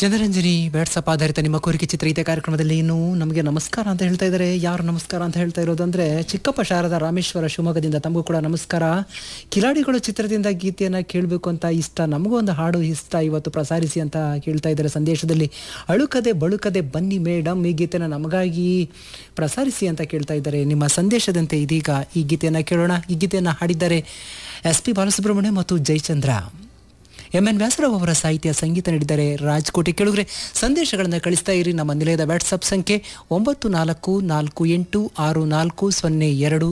Janaranjani WhatsApp ಆಧಾರಿತ ನಿಮ್ಮ ಕೋರಿಕೆ ಚಿತ್ರಗೀತೆ ಕಾರ್ಯಕ್ರಮದಲ್ಲಿ ಇನ್ನು ನಮಗೆ ನಮಸ್ಕಾರ ಅಂತ ಹೇಳ್ತಾ ಇದ್ದಾರೆ ಯಾರು ನಮಸ್ಕಾರ ಅಂತ ಹೇಳ್ತಾ ಇರೋದು ಅಂದ್ರೆ ಚಿಕ್ಕಪ್ಪ ಶಾರದಾ ರಾಮೇಶ್ವರ ಶಿವಮೊಗ್ಗದಿಂದ ತಮಗೂ ಕೂಡ ನಮಸ್ಕಾರ ಕಿಲಾಡಿಗಳು ಚಿತ್ರದಿಂದ ಗೀತೆಯನ್ನ ಕೇಳಬೇಕು ಅಂತ ಇಷ್ಟ ನಮಗೂ ಒಂದು ಹಾಡು ಇಷ್ಟ ಇವತ್ತು ಪ್ರಸಾರಿಸಿ ಅಂತ ಕೇಳ್ತಾ ಇದ್ದಾರೆ ಸಂದೇಶದಲ್ಲಿ ಅಳುಕದೆ ಬಳುಕದೆ ಬನ್ನಿ ಮೇಡಮ್ ಈ ಗೀತೆನ ನಮಗಾಗಿ ಪ್ರಸಾರಿಸಿ ಅಂತ ಕೇಳ್ತಾ ಇದ್ದಾರೆ ನಿಮ್ಮ ಸಂದೇಶದಂತೆ ಇದೀಗ ಈ ಗೀತೆಯನ್ನ ಕೇಳೋಣ ಈ ಗೀತೆಯನ್ನ ಹಾಡಿದ್ದಾರೆ ಎಸ್ ಪಿ ಬಾಲಸುಬ್ರಹ್ಮಣ್ಯ ಮತ್ತು ಜಯಚಂದ್ರ ಎಂ ಎನ್ ವ್ಯಾಸರಾವ್ ಅವರ ಸಾಹಿತ್ಯ ಸಂಗೀತ ನೀಡಿದ್ದಾರೆ ರಾಜ್ಕೋಟೆ ಕೆಳಗರೆ ಸಂದೇಶಗಳನ್ನು ಕಳಿಸ್ತಾ ಇರಿ ನಮ್ಮ ನಿಲಯದ ವಾಟ್ಸಪ್ ಸಂಖ್ಯೆ ಒಂಬತ್ತು ನಾಲ್ಕು ನಾಲ್ಕು ಎಂಟು ಆರು ನಾಲ್ಕು ಸೊನ್ನೆ ಎರಡು